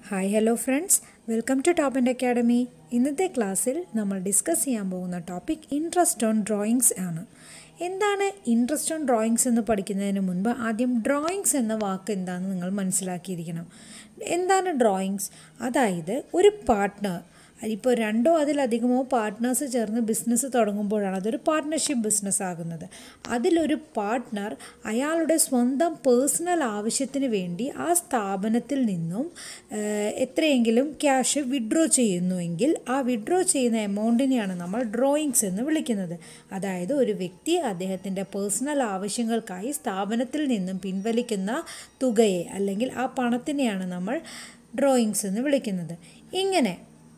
hi hello friends welcome to top and academy ഇന്നത്തെ ക്ലാസ്സിൽ നമ്മൾ ഡിസ്കസ് ചെയ്യാൻ പോകുന്ന ടോപ്പിക് ഇൻട്രസ്റ്റ് ഓൺ ഡ്രോയിങ്സ് ആണ് എന്താണ് ഇൻട്രസ്റ്റ് ഓൺ ഡ്രോയിങ്സ് എന്ന് പഠിക്കുന്നതിന് മുൻപ് ആദ്യം ഡ്രോയിങ്സ് എന്ന വാക്ക് എന്താണെന്ന് നിങ്ങൾ മനസ്സിലാക്കിയിരിക്കണം എന്താണ് ഡ്രോയിങ്സ് അതായത് ഒരു പാർട്ട്ണർ ഇപ്പോൾ രണ്ടോ അതിലധികമോ പാർട്ട്നേഴ്സ് ചേർന്ന് ബിസിനസ് തുടങ്ങുമ്പോഴാണ് അതൊരു പാർട്ട്ണർഷിപ്പ് ബിസിനസ് ആകുന്നത് അതിലൊരു പാർട്ട്ണർ അയാളുടെ സ്വന്തം പേഴ്സണൽ ആവശ്യത്തിന് വേണ്ടി ആ സ്ഥാപനത്തിൽ നിന്നും ഏഹ്, എത്രയെങ്കിലും ക്യാഷ് വിഡ്രോ ചെയ്യുന്നുവെങ്കിൽ ആ വിഡ്രോ ചെയ്യുന്ന എമൗണ്ടിനെയാണ് നമ്മൾ ഡ്രോയിങ്സ് എന്ന് വിളിക്കുന്നത് അതായത് ഒരു വ്യക്തി അദ്ദേഹത്തിൻ്റെ പേഴ്സണൽ ആവശ്യങ്ങൾക്കായി സ്ഥാപനത്തിൽ നിന്നും പിൻവലിക്കുന്ന തുകയെ അല്ലെങ്കിൽ ആ പണത്തിനെയാണ് നമ്മൾ ഡ്രോയിങ്സ് എന്ന് വിളിക്കുന്നത് ഇങ്ങനെ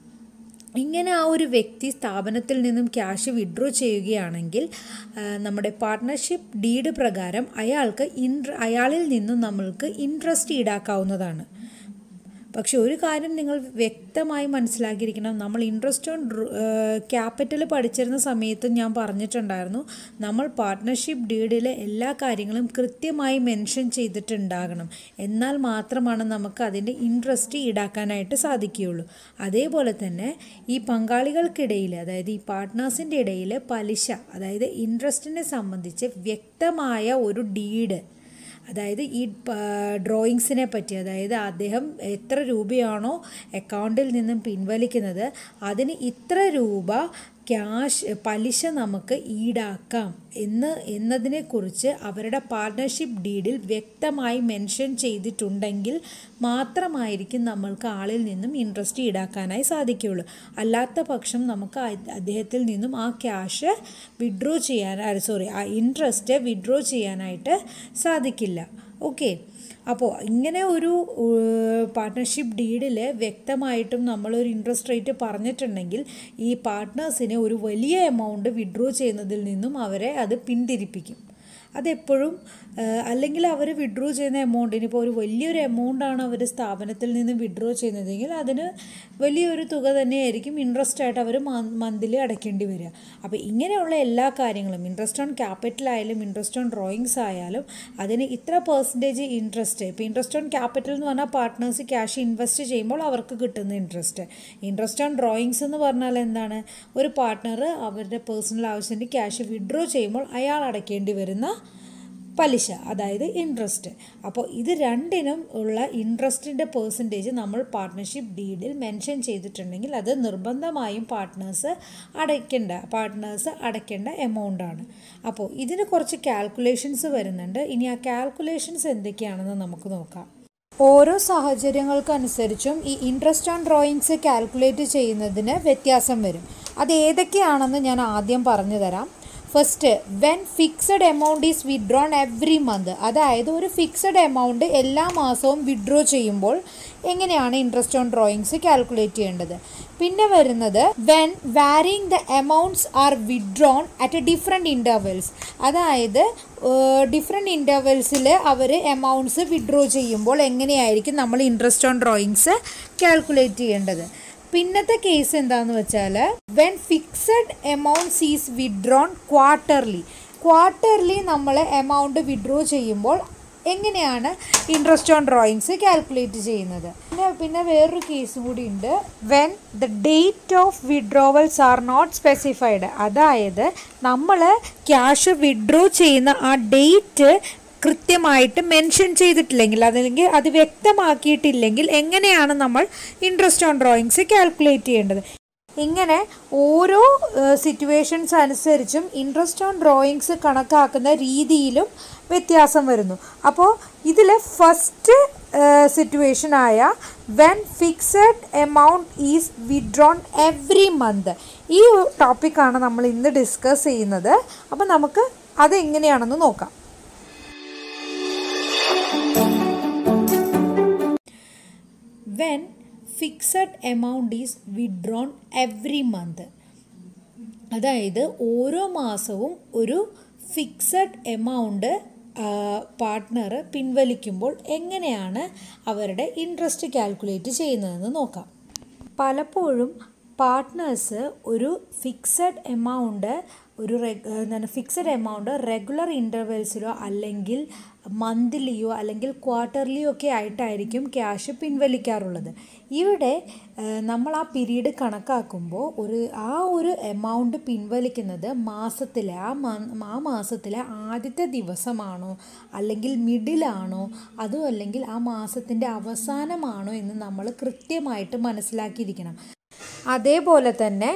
ഇങ്ങനെ ആ ഒരു വ്യക്തി സ്ഥാപനത്തിൽ നിന്നും ക്യാഷ് വിഡ്രോ ചെയ്യുകയാണെങ്കിൽ ആ, നമ്മുടെ പാർട്ട്ണർഷിപ്പ് ഡീഡ് പ്രകാരം അയാൾക്ക് ഇൻട്ര അയാളിൽ നിന്നും നമ്മൾക്ക് ഇൻട്രസ്റ്റ് ഈടാക്കാവുന്നതാണ് പക്ഷെ ഒരു കാര്യം നിങ്ങൾ വ്യക്തമായി മനസ്സിലാക്കിയിരിക്കണം നമ്മൾ ഇൻട്രസ്റ്റ് ഓൺ ക്യാപിറ്റൽ പഠിച്ചിരുന്ന സമയത്ത് ഞാൻ പറഞ്ഞിട്ടുണ്ടായിരുന്നു നമ്മൾ പാർട്ട്ണർഷിപ്പ് ഡീഡിലെ എല്ലാ കാര്യങ്ങളും കൃത്യമായി മെൻഷൻ ചെയ്തിട്ടുണ്ടാകണം എന്നാൽ മാത്രമാണ് നമുക്ക് അതിൻ്റെ ഇൻട്രസ്റ്റ് ഈടാക്കാനായിട്ട് സാധിക്കുകയുള്ളൂ അതേപോലെ തന്നെ ഈ പങ്കാളികൾക്കിടയിൽ അതായത് ഈ പാർട്ട്നേഴ്സിൻ്റെ ഇടയിൽ പലിശ അതായത് ഇൻട്രസ്റ്റിനെ സംബന്ധിച്ച് വ്യക്തമായ ഒരു ഡീഡ് അതായത് ഈ ഡ്രോയിങ്സിനെ പറ്റി അതായത് അദ്ദേഹം എത്ര രൂപയാണോ അക്കൗണ്ടിൽ നിന്നും പിൻവലിക്കുന്നത് അതിന് ഇത്ര രൂപ ക്യാഷ് പലിശ നമുക്ക് ഈടാക്കാം എന്ന് എന്നതിനെക്കുറിച്ച് അവരുടെ പാർട്ട്ണർഷിപ്പ് ഡീഡിൽ വ്യക്തമായി മെൻഷൻ ചെയ്തിട്ടുണ്ടെങ്കിൽ മാത്രമായിരിക്കും നമ്മൾക്ക് ആളിൽ നിന്നും ഇൻട്രസ്റ്റ് ഈടാക്കാനായി സാധിക്കുകയുള്ളൂ അല്ലാത്ത പക്ഷം നമുക്ക് അ- അദ്ദേഹത്തിൽ നിന്നും ആ ക്യാഷ് വിഡ്രോ ചെയ്യാൻ സോറി ആ ഇൻട്രസ്റ്റ് വിഡ്രോ ചെയ്യാനായിട്ട് സാധിക്കില്ല ഓക്കെ അപ്പോൾ ഇങ്ങനെ ഒരു പാർട്ട്ണർഷിപ്പ് ഡീഡിൽ വ്യക്തമായിട്ടും നമ്മളൊരു ഇൻട്രസ്റ്റ് റേറ്റ് പറഞ്ഞിട്ടുണ്ടെങ്കിൽ ഈ പാർട്ട്നേഴ്സിനെ ഒരു വലിയ എമൗണ്ട് വിഡ്രോ ചെയ്യുന്നതിൽ നിന്നും അവരെ അത് പിന്തിരിപ്പിക്കും അതെപ്പോഴും ആ, അല്ലെങ്കിൽ അവർ വിഡ്രോ ചെയ്യുന്ന എമൗണ്ടിന് ഇപ്പോൾ ഒരു വലിയൊരു എമൗണ്ടാണ് അവർ സ്ഥാപനത്തിൽ നിന്ന് വിഡ്രോ ചെയ്യുന്നതെങ്കിൽ അതിന് വലിയൊരു തുക തന്നെയായിരിക്കും ഇൻട്രസ്റ്റ് ആയിട്ട് അവർ മന്ത്ലി അടയ്ക്കേണ്ടി വരിക അപ്പോൾ ഇങ്ങനെയുള്ള എല്ലാ കാര്യങ്ങളും ഇൻട്രസ്റ്റ് ഓൺ ക്യാപിറ്റൽ ആയാലും ഇൻട്രസ്റ്റ് ഓൺ ഡ്രോയിങ്സ് ആയാലും അതിന് ഇത്ര പെർസെൻറ്റേജ് ഇൻട്രസ്റ്റ് ഇപ്പോൾ ഇൻട്രസ്റ്റ് ഓൺ ക്യാപിറ്റൽ എന്ന് പറഞ്ഞാൽ പാർട്ട്നേഴ്സ് ക്യാഷ് ഇൻവെസ്റ്റ് ചെയ്യുമ്പോൾ അവർക്ക് കിട്ടുന്ന ഇൻട്രസ്റ്റ് ഇൻട്രസ്റ്റ് ഓൺ ഡ്രോയിങ്സ് എന്ന് പറഞ്ഞാൽ എന്താണ് ഒരു പാർട്ട്ണർ അവരുടെ പേഴ്സണൽ ആവശ്യത്തിന് ക്യാഷ് വിഡ്രോ ചെയ്യുമ്പോൾ അയാൾ അടയ്ക്കേണ്ടി വരുന്ന പലിശ അതായത് ഇൻട്രസ്റ്റ് അപ്പോൾ ഇത് രണ്ടിനും ഉള്ള ഇൻട്രസ്റ്റിൻ്റെ പേഴ്സൻറ്റേജ് നമ്മൾ പാർട്ട്ണർഷിപ്പ് ഡീഡിൽ മെൻഷൻ ചെയ്തിട്ടുണ്ടെങ്കിൽ അത് നിർബന്ധമായും പാർട്ട്നേഴ്സ് അടയ്ക്കേണ്ട പാർട്ട്നേഴ്സ് അടയ്ക്കേണ്ട എമൗണ്ടാണ് അപ്പോൾ ഇതിന് കുറച്ച് കാൽക്കുലേഷൻസ് വരുന്നുണ്ട് ഇനി ആ കാൽക്കുലേഷൻസ് എന്തൊക്കെയാണെന്ന് നമുക്ക് നോക്കാം ഓരോ സാഹചര്യങ്ങൾക്കനുസരിച്ചും ഈ ഇൻട്രസ്റ്റ് ഓൺ ഡ്രോയിങ്സ് കാൽക്കുലേറ്റ് ചെയ്യുന്നതിന് വ്യത്യാസം വരും അത് ഏതൊക്കെയാണെന്ന് ഞാൻ ആദ്യം പറഞ്ഞു തരാം first when fixed amount is withdrawn every month അതായത് ഒരു ഫിക്സഡ് എമൗണ്ട് എല്ലാ മാസവും വിഡ്രോ ചെയ്യുമ്പോൾ എങ്ങനെയാണ് ഇൻട്രസ്റ്റ് ഓൺ ഡ്രോയിങ്സ് കാൽക്കുലേറ്റ് ചെയ്യേണ്ടത് പിന്നെ വരുന്നത് when varying the amounts are withdrawn at a different intervals അതായത് ഡിഫറെൻറ്റ് ഇൻ്റർവെൽസിൽ അവർ എമൗണ്ട്സ് വിഡ്രോ ചെയ്യുമ്പോൾ എങ്ങനെയായിരിക്കും നമ്മൾ ഇൻട്രസ്റ്റ് ഓൺ ഡ്രോയിങ്സ് കാൽക്കുലേറ്റ് ചെയ്യേണ്ടത് പിന്നത്തെ കേസ് എന്താണെന്ന് വെച്ചാൽ when fixed amounts is withdrawn quarterly quarterly നമ്മൾ എമൗണ്ട് വിഡ്രോ ചെയ്യുമ്പോൾ എങ്ങനെയാണ് ഇൻട്രസ്റ്റ് ഓൺ ഡ്രോയിങ്സ് കാൽക്കുലേറ്റ് ചെയ്യുന്നത് പിന്നെ പിന്നെ വേറൊരു കേസും കൂടി ഉണ്ട് when the date of withdrawals are not specified അതായത് നമ്മൾ ക്യാഷ് വിഡ്രോ ചെയ്യുന്ന ആ ഡേറ്റ് കൃത്യമായിട്ട് മെൻഷൻ ചെയ്തിട്ടില്ലെങ്കിൽ അതല്ലെങ്കിൽ അത് വ്യക്തമാക്കിയിട്ടില്ലെങ്കിൽ എങ്ങനെയാണ് നമ്മൾ ഇൻട്രസ്റ്റ് ഓൺ ഡ്രോയിങ്സ് കാൽക്കുലേറ്റ് ചെയ്യേണ്ടത് ഇങ്ങനെ ഓരോ സിറ്റുവേഷൻസ് അനുസരിച്ചും ഇൻട്രസ്റ്റ് ഓൺ ഡ്രോയിങ്സ് കണക്കാക്കുന്ന രീതിയിലും വ്യത്യാസം വരുന്നു അപ്പോൾ ഇതിൽ ഫസ്റ്റ് സിറ്റുവേഷനായ when fixed amount is withdrawn every month ഈ ടോപ്പിക്കാണ് നമ്മൾ ഇന്ന് ഡിസ്കസ് ചെയ്യുന്നത് അപ്പോൾ നമുക്ക് അതെങ്ങനെയാണെന്ന് നോക്കാം when fixed amount is withdrawn every month അതായത് ഓരോ മാസവും ഒരു ഫിക്സഡ് എമൗണ്ട് പാർട്ട്ണർ പിൻവലിക്കുമ്പോൾ എങ്ങനെയാണ് അവരുടെ ഇൻട്രസ്റ്റ് കാൽക്കുലേറ്റ് ചെയ്യുന്നതെന്ന് നോക്കാം പലപ്പോഴും പാർട്ട്നേഴ്സ് ഒരു ഫിക്സഡ് എമൗണ്ട് ഒരു എന്താണ് ഫിക്സഡ് എമൗണ്ട് റെഗുലർ ഇൻ്റർവെൽസിലോ അല്ലെങ്കിൽ മന്ത്ലിയോ അല്ലെങ്കിൽ ക്വാർട്ടർലിയോ ഒക്കെ ആയിട്ടായിരിക്കും ക്യാഷ് പിൻവലിക്കാറുള്ളത് ഇവിടെ നമ്മൾ ആ പീരീഡ് കണക്കാക്കുമ്പോൾ ഒരു ആ ഒരു എമൗണ്ട് പിൻവലിക്കുന്നത് മാസത്തിലെ ആ ആ മാസത്തിലെ ആദ്യത്തെ ദിവസമാണോ അല്ലെങ്കിൽ മിഡിലാണോ അതും അല്ലെങ്കിൽ ആ മാസത്തിൻ്റെ അവസാനമാണോ എന്ന് നമ്മൾ കൃത്യമായിട്ട് മനസ്സിലാക്കിയിരിക്കണം അതേപോലെ തന്നെ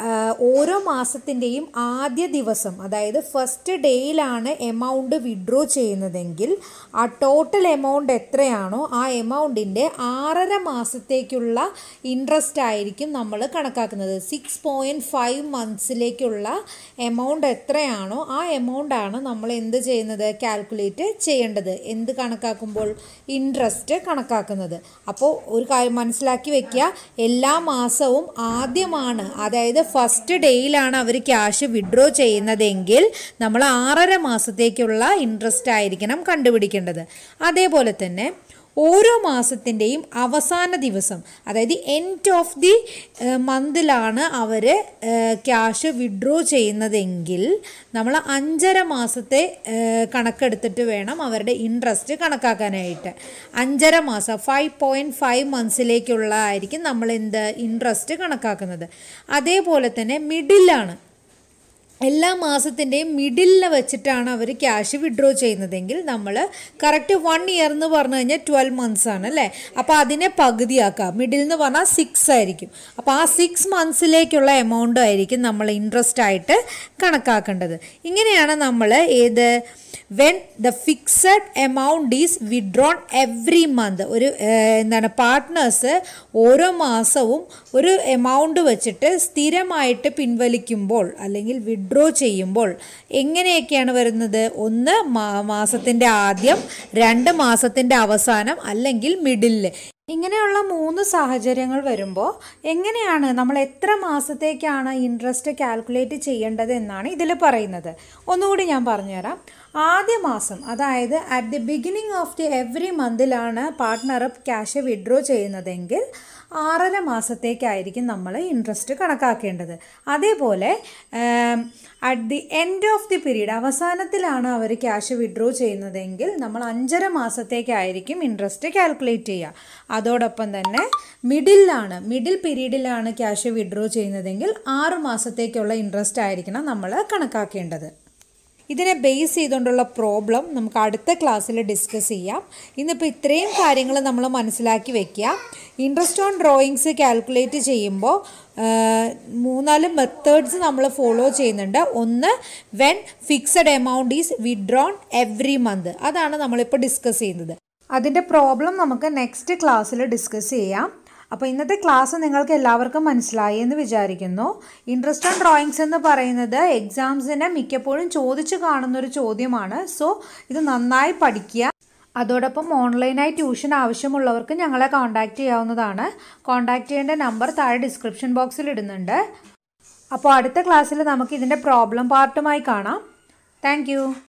ഓരോ മാസത്തിൻ്റെയും ആദ്യ ദിവസം അതായത് ഫസ്റ്റ് ഡേയിലാണ് എമൗണ്ട് വിഡ്രോ ചെയ്യുന്നതെങ്കിൽ ആ ടോട്ടൽ എമൗണ്ട് എത്രയാണോ ആ എമൗണ്ടിൻ്റെ ആറര മാസത്തേക്കുള്ള ഇൻട്രസ്റ്റ് ആയിരിക്കും നമ്മൾ കണക്കാക്കുന്നത് സിക്സ് പോയിൻറ്റ് ഫൈവ് മന്ത്സിലേക്കുള്ള എമൗണ്ട് എത്രയാണോ ആ എമൗണ്ടാണ് നമ്മൾ എന്ത് ചെയ്യുന്നത് കാൽക്കുലേറ്റ് ചെയ്യേണ്ടത് എന്ത് കണക്കാക്കുമ്പോൾ ഇൻട്രസ്റ്റ് കണക്കാക്കുന്നത് അപ്പോൾ ഒരു കാര്യം മനസ്സിലാക്കി വെക്കുക എല്ലാ മാസവും ആദ്യമാണ് അതായത് ഫസ്റ്റ് ഡേയിലാണ് അവർ ക്യാഷ് വിഡ്രോ ചെയ്യുന്നതെങ്കിൽ നമ്മൾ ആറര മാസത്തേക്കുള്ള ഇൻട്രസ്റ്റ് ആയിരിക്കണം കണ്ടുപിടിക്കേണ്ടത് അതേപോലെ തന്നെ ഓരോ മാസത്തിൻ്റെയും അവസാന ദിവസം അതായത് എൻഡ് ഓഫ് ദി മന്തിലാണ് അവർ ക്യാഷ് വിഡ്രോ ചെയ്യുന്നതെങ്കിൽ നമ്മൾ അഞ്ചര മാസത്തെ കണക്കെടുത്തിട്ട് വേണം അവരുടെ ഇൻട്രസ്റ്റ് കണക്കാക്കാനായിട്ട് അഞ്ചര മാസം ഫൈവ് പോയിൻറ്റ് ഫൈവ് മന്ത്സിലേക്കുള്ള ആയിരിക്കും നമ്മൾ എന്ത് ഇൻട്രസ്റ്റ് കണക്കാക്കുന്നത് അതേപോലെ തന്നെ മിഡിലാണ് എല്ലാ മാസത്തിൻ്റെയും മിഡിലിൽ വെച്ചിട്ടാണ് അവർ ക്യാഷ് വിഡ്രോ ചെയ്യുന്നതെങ്കിൽ നമ്മൾ കറക്റ്റ് വൺ ഇയർ എന്ന് പറഞ്ഞു കഴിഞ്ഞാൽ ട്വൽവ് മന്ത്സ് ആണ് അല്ലേ അപ്പോൾ അതിനെ പകുതിയാക്കാം മിഡിൽ എന്ന് പറഞ്ഞാൽ സിക്സ് ആയിരിക്കും അപ്പോൾ ആ സിക്സ് മന്ത്സിലേക്കുള്ള എമൗണ്ട് ആയിരിക്കും നമ്മൾ ഇൻട്രസ്റ്റ് ആയിട്ട് കണക്കാക്കേണ്ടത് ഇങ്ങനെയാണ് നമ്മൾ ഏത് when the fixed amount is withdrawn every month ഒരു എന്താണ് പാർട്ട്നേഴ്സ് ഓരോ മാസവും ഒരു എമൗണ്ട് വെച്ചിട്ട് സ്ഥിരമായിട്ട് പിൻവലിക്കുമ്പോൾ അല്ലെങ്കിൽ വിഡ്രോ ചെയ്യുമ്പോൾ എങ്ങനെയൊക്കെയാണ് വരുന്നത് ഒന്ന് മാസത്തിൻ്റെ ആദ്യം രണ്ട് മാസത്തിൻ്റെ അവസാനം അല്ലെങ്കിൽ മിഡിലിൽ ഇങ്ങനെയുള്ള മൂന്ന് സാഹചര്യങ്ങൾ വരുമ്പോൾ എങ്ങനെയാണ് നമ്മൾ എത്ര മാസത്തേക്കാണ് ഇൻട്രസ്റ്റ് കാൽക്കുലേറ്റ് ചെയ്യേണ്ടത് എന്നാണ് ഇതിൽ പറയുന്നത് ഒന്നുകൂടി ഞാൻ പറഞ്ഞുതരാം ആദ്യ മാസം അതായത് at the beginning of the every മന്തിലാണ് പാർട്ട്ണർ ക്യാഷ് വിഡ്രോ ചെയ്യുന്നതെങ്കിൽ ആറര മാസത്തേക്കായിരിക്കും നമ്മൾ ഇൻട്രസ്റ്റ് കണക്കാക്കേണ്ടത് അതേപോലെ at the end of the period അവസാനത്തിലാണ് അവർ ക്യാഷ് വിഡ്രോ ചെയ്യുന്നതെങ്കിൽ നമ്മൾ അഞ്ചര മാസത്തേക്കായിരിക്കും ഇൻട്രസ്റ്റ് കാൽക്കുലേറ്റ് ചെയ്യുക അതോടൊപ്പം തന്നെ മിഡിലാണ് മിഡിൽ പീരീഡിലാണ് ക്യാഷ് വിഡ്രോ ചെയ്യുന്നതെങ്കിൽ ആറ് മാസത്തേക്കുള്ള ഇൻട്രസ്റ്റ് ആയിരിക്കണം നമ്മൾ കണക്കാക്കേണ്ടത് ഇതിനെ ബേസ് ചെയ്തുകൊണ്ടുള്ള പ്രോബ്ലം നമുക്ക് അടുത്ത ക്ലാസ്സിൽ ഡിസ്കസ് ചെയ്യാം ഇന്നിപ്പോൾ ഇത്രയും കാര്യങ്ങൾ നമ്മൾ മനസ്സിലാക്കി വെക്കുക ഇൻട്രസ്റ്റ് ഓൺ ഡ്രോയിങ്സ് കാൽക്കുലേറ്റ് ചെയ്യുമ്പോൾ മൂന്നാല് മെത്തേഡ്സ് നമ്മൾ ഫോളോ ചെയ്യുന്നുണ്ട് ഒന്ന് when fixed amount is withdrawn every month അതാണ് നമ്മളിപ്പോൾ ഡിസ്കസ് ചെയ്യുന്നത് അതിൻ്റെ പ്രോബ്ലം നമുക്ക് നെക്സ്റ്റ് ക്ലാസ്സിൽ ഡിസ്കസ് ചെയ്യാം അപ്പോൾ ഇന്നത്തെ ക്ലാസ് നിങ്ങൾക്ക് എല്ലാവർക്കും മനസ്സിലായി എന്ന് വിചാരിക്കുന്നു ഇൻട്രസ്റ്റ് ഓൺ ഡ്രോയിങ്സ് എന്ന് പറയുന്നത് എക്സാംസിന് മിക്കപ്പോഴും ചോദിച്ചു കാണുന്ന ഒരു ചോദ്യമാണ് സോ ഇത് നന്നായി പഠിക്കുക അതോടൊപ്പം ഓൺലൈനായി ട്യൂഷൻ ആവശ്യമുള്ളവർക്ക് ഞങ്ങളെ കോൺടാക്റ്റ് ചെയ്യാവുന്നതാണ് കോൺടാക്റ്റ് ചെയ്യേണ്ട നമ്പർ താഴെ ഡിസ്ക്രിപ്ഷൻ ബോക്സിൽ ഇടുന്നുണ്ട് അപ്പോൾ അടുത്ത ക്ലാസ്സിൽ നമുക്ക് ഇതിൻ്റെ പ്രോബ്ലം പാർട്ടുമായി കാണാം താങ്ക്